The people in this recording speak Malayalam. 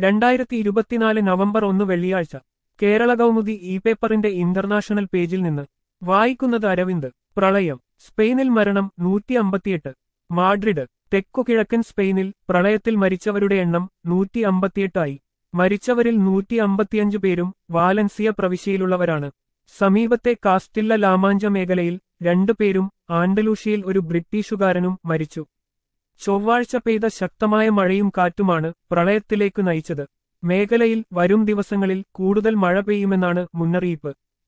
രണ്ടായിരത്തി ഇരുപത്തിനാല് നവംബർ ഒന്ന് വെള്ളിയാഴ്ച കേരള കൗമുദി ഇ പേപ്പറിന്റെ ഇന്റർനാഷണൽ പേജിൽ നിന്ന് വായിക്കുന്നത് അരവിന്ദ് പ്രളയം സ്പെയിനിൽ മരണം നൂറ്റി അമ്പത്തിയെട്ട് മാഡ്രിഡ് തെക്കുകിഴക്കൻ സ്പെയിനിൽ പ്രളയത്തിൽ മരിച്ചവരുടെ എണ്ണം നൂറ്റി അമ്പത്തിയെട്ടായി മരിച്ചവരിൽ നൂറ്റി അമ്പത്തിയഞ്ച് പേരും വാലൻസിയ പ്രവിശ്യയിലുള്ളവരാണ് സമീപത്തെ കാസ്റ്റില്ല ലാമാഞ്ച മേഖലയിൽ രണ്ടുപേരും ആൻഡലൂഷ്യയിൽ ഒരു ബ്രിട്ടീഷുകാരനും മരിച്ചു ചൊവ്വാഴ്ച പെയ്ത ശക്തമായ മഴയും കാറ്റുമാണ് പ്രളയത്തിലേക്ക് നയിച്ചത് മേഖലയിൽ വരും ദിവസങ്ങളിൽ കൂടുതൽ മഴ പെയ്യുമെന്നാണ് മുന്നറിയിപ്പ്